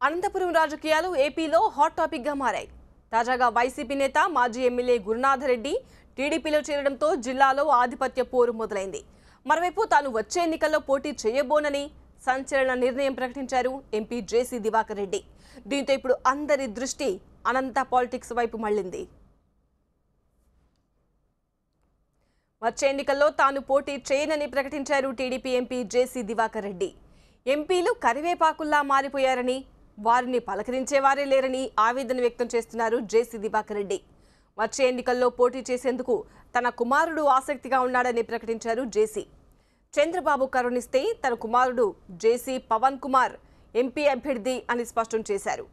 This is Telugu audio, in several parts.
అనంతపురం రాజకీయాలు ఏపీలో హాట్ టాపిక్ గా మారాయి తాజాగా వైసీపీ నేత మాజీ ఎమ్మెల్యే గురునాథరెడ్డి టీడీపీలో చేరడంతో జిల్లాలో ఆధిపత్య పోరు మొదలైంది మరోవైపు తాను వచ్చే ఎన్నికల్లో పోటీ చేయబోనని సంచలన నిర్ణయం ప్రకటించారు ఎంపీ జేసీ దివాకర్ రెడ్డి దీంతో ఇప్పుడు అందరి దృష్టి అనంత పాలిటిక్స్ వైపు మళ్లింది వచ్చే ఎన్నికల్లో తాను పోటీ చేయనని ప్రకటించారు TDP MP JC Divakar Reddy ఎంపీలు కరివేపాకుల్లా మారిపోయారని వారిని పలకరించేవారే లేరని ఆవేదన వ్యక్తం చేస్తున్నారు జేసీ దివాకర్ రెడ్డి వచ్చే ఎన్నికల్లో పోటీ చేసేందుకు తన కుమారుడు ఆసక్తిగా ఉన్నాడని ప్రకటించారు జేసీ చంద్రబాబు కరుణిస్తే తన కుమారుడు జేసీ పవన్ కుమార్ ఎంపీ అభ్యర్థి అని స్పష్టం చేశారు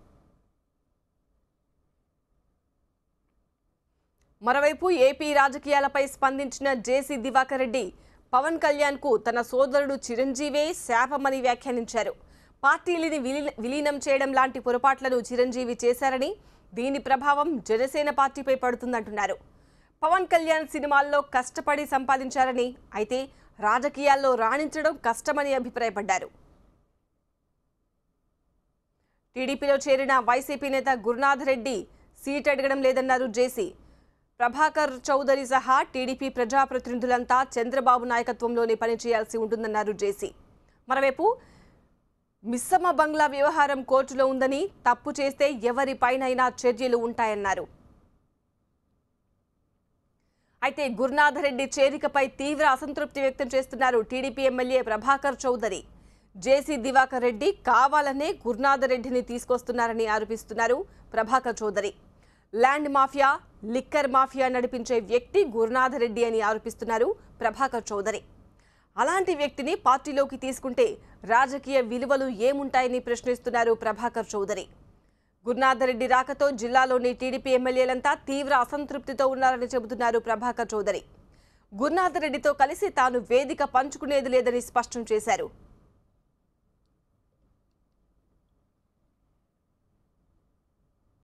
మరోవైపు ఏపీ రాజకీయాలపై స్పందించిన జేసీ దివాకర్ రెడ్డి పవన్ కళ్యాణ్ కు తన సోదరుడు చిరంజీవే శాపమని వ్యాఖ్యానించారు పార్టీలని విలీ- విలీనం చేయడం లాంటి పొరపాట్లను చిరంజీవి చేశారని దీని ప్రభావం జనసేన పార్టీపై పడుతుందంటున్నారు పవన్ కళ్యాణ్ సినిమాల్లో కష్టపడి సంపాదించారని అయితే రాజకీయాల్లో రాణించడం కష్టమని అభిప్రాయపడ్డారు టీడీపీలో చేరిన వైసీపీ నేత గురునాథ్ రెడ్డి సీట్ అడగడం లేదన్నారు జేసీ ప్రభాకర్ చౌదరి సహా టీడీపీ ప్రజాప్రతినిధులంతా చంద్రబాబు నాయకత్వంలోనే పనిచేయాల్సి ఉంటుందన్నారు జేసీ మరోవైపు మిస్సమ్మ బంగ్లా వ్యవహారం కోర్టులో ఉందని తప్పు చేస్తే ఎవరిపైనైనా చర్యలు ఉంటాయన్నారు అయితే గురునాథరెడ్డి చేరికపై తీవ్ర అసంతృప్తి వ్యక్తం చేస్తున్నారు TDP MLA Prabhakar Chowdary JC Divakar Reddy కావాలనే గురునాథరెడ్డిని తీసుకొస్తున్నారని ఆరోపిస్తున్నారు Prabhakar Chowdary land mafia liquor mafia నడిపించే వ్యక్తి గురునాథరెడ్డి అని ఆరోపిస్తున్నారు ప్రభాకర్ చౌదరి అలాంటి వ్యక్తిని పార్టీలోకి తీసుకుంటే రాజకీయ విలువలు ఏముంటాయని ప్రశ్నిస్తున్నారు ప్రభాకర్ చౌదరి గురునాథరెడ్డి రాకతో జిల్లాలోని టీడీపీ ఎమ్మెల్యేలంతా తీవ్ర అసంతృప్తితో ఉన్నారని చెబుతున్నారు ప్రభాకర్ చౌదరి గురునాథరెడ్డితో కలిసి తాను వేదిక పంచుకునేది లేదని స్పష్టం చేశారు